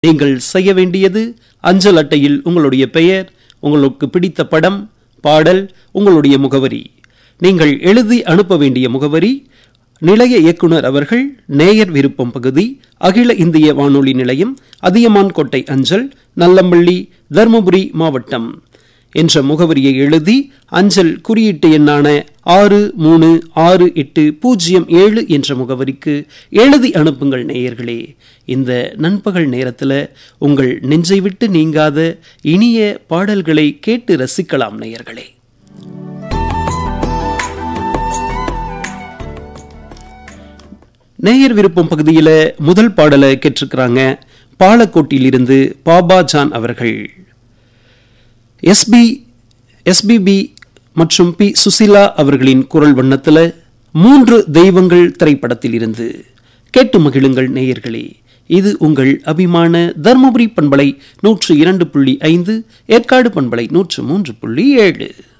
நீங்கள் செய்ய வேண்டியது அஞ்சல் அட்டையில் உங்களுடைய பெயர் உங்களுக்கு பிடித்த படம் பாடல் உங்களுடைய முகவரி நீங்கள் எழுதி அனுப்ப வேண்டிய முகவரி நிலைய இயக்குனர் அவர்கள் நேயர் விருப்பம் பகுதி அகில இந்திய வானொலி நிலையம் அதியமான் கோட்டை அஞ்சல் நல்லம்பள்ளி தர்மபுரி மாவட்டம் என்ற முகவரியை எழுதி அஞ்சல் குறியீட்டு எண்ணான ஆறு மூணு ஆறு எட்டு பூஜ்ஜியம் ஏழு என்ற முகவரிக்கு எழுதி அனுப்புங்கள் நேயர்களே இந்த நண்பகல் நேரத்தில் உங்கள் நெஞ்சை விட்டு நீங்காத இனிய பாடல்களை கேட்டு ரசிக்கலாம் நேயர்களே நேயர் விருப்பம் பகுதியில் முதல் பாடலை கேட்டிருக்கிறாங்க பாலக்கோட்டிலிருந்து பாபா ஜான் அவர்கள் எஸ்பி எஸ்பிபி மற்றும் பி சுசிலா அவர்களின் குரல் வண்ணத்தில் மூன்று தெய்வங்கள் திரைப்படத்தில் இருந்து கேட்டு மகிழுங்கள் நேயர்களே இது உங்கள் அபிமான தர்மபுரி பண்பலை நூற்று இரண்டு புள்ளி ஐந்து ஏற்காடு பண்பலை நூற்று மூன்று புள்ளி ஏழு